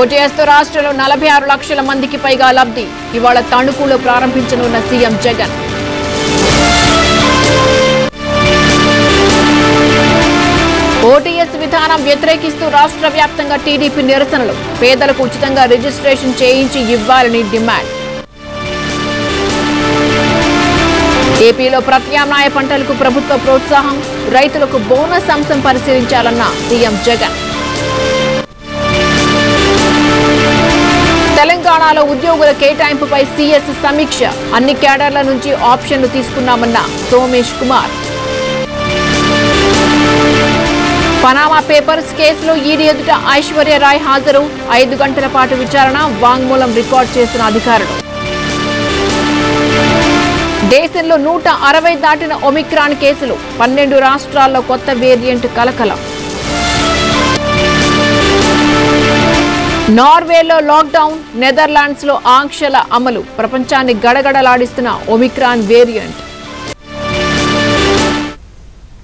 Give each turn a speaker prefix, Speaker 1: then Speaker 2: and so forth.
Speaker 1: OTS తో రాష్ట్రంలో నలభై ఆరు లక్షల మందికి పైగా లబ్ధి ఇవాళ తణుకులో ప్రారంభించనున్న సీఎం జగన్ ఓటీఎస్ విధానం వ్యతిరేకిస్తూ రాష్ట్ర వ్యాప్తంగా టీడీపీ నిరసనలు పేదలకు ఉచితంగా రిజిస్ట్రేషన్ చేయించి ఇవ్వాలని డిమాండ్ ఏపీలో ప్రత్యామ్నాయ పంటలకు ప్రభుత్వ ప్రోత్సాహం రైతులకు బోనస్ అంశం పరిశీలించాలన్న సీఎం జగన్ తెలంగాణలో ఉద్యోగుల కేటాయింపుపై సీఎస్ సమీక్ష అన్ని క్యాడర్ల నుంచి ఆప్షన్లు తీసుకున్నామన్న సోమేష్ కుమార్ పనామా పేపర్స్ కేసులో ఈడీ ఎదుట ఐశ్వర్య రాయ్ హాజరు ఐదు గంటల పాటు విచారణ వాంగ్మూలం రికార్డ్ చేసిన అధికారులు దేశంలో నూట అరవై దాటిన ఒమిక్రాన్ కేసులు పన్నెండు రాష్ట్రాల్లో కొత్త వేరియంట్ కలకలం నార్వేలో లాక్డౌన్ నెదర్లాండ్స్ లో ఆంక్షల అమలు ప్రపంచాన్ని గడగడలాడిస్తున్న ఒమిక్రాన్ వేరియంట్